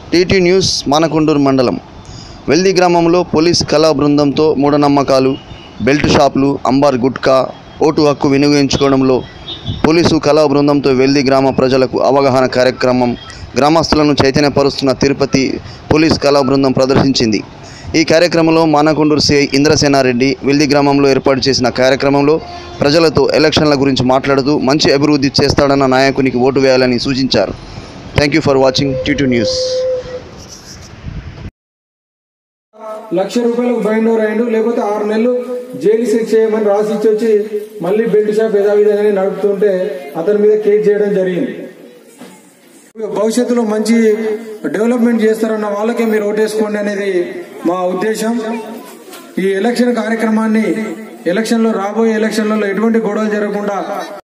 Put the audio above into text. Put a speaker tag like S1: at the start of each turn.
S1: TT news Manakondur మండలం వెల్ది గ్రామంలో police కళా బృందంతో మూఢనమ్మకాలు బెల్ట్ షాపులు అంబార్ గుట్కా ఓటు హక్కు వినియోగించుకోవడంలో పోలీసు కళా బృందంతో వెల్ది గ్రామ ప్రజలకు అవగాహన కార్యక్రమం గ్రామస్తులను చైతన్యపరుస్తున్న తిరుపతి పోలీస్ కళా బృందం ప్రదర్శించింది ఈ కార్యక్రమంలో మానకొండూరు సిఐ ఇంద్రసేనారెడ్డి వెల్ది గ్రామంలో ఏర్పాటు చేసిన కార్యక్రమంలో ప్రజలతో ఎలక్షన్ల గురించి మాట్లాడుతూ మంచి అభివృద్ధి చేస్తాడన్న నాయకునికి ఓటు వేయాలని సూచించారు thank you for watching T News
S2: lakh రూపాయలకు బైండ్ ఓవర్ అయ్యిండు లేకపోతే ఆరు నెలలు జైలు శిక్ష చేయమని రాసి ఇచ్చి వచ్చి మళ్ళీ బెల్ట్ షాప్ యథావిధంగానే నడుపుతుంటే అతని మీద కేసు చేయడం జరిగింది భవిష్యత్తులో మంచి డెవలప్మెంట్ చేస్తారన్న వాళ్ళకే మీరు ఓటేసుకోండి అనేది మా ఉద్దేశం ఈ ఎలక్షన్ కార్యక్రమాన్ని ఎలక్షన్లో రాబోయే ఎలక్షన్లలో ఎటువంటి గొడవలు జరగకుండా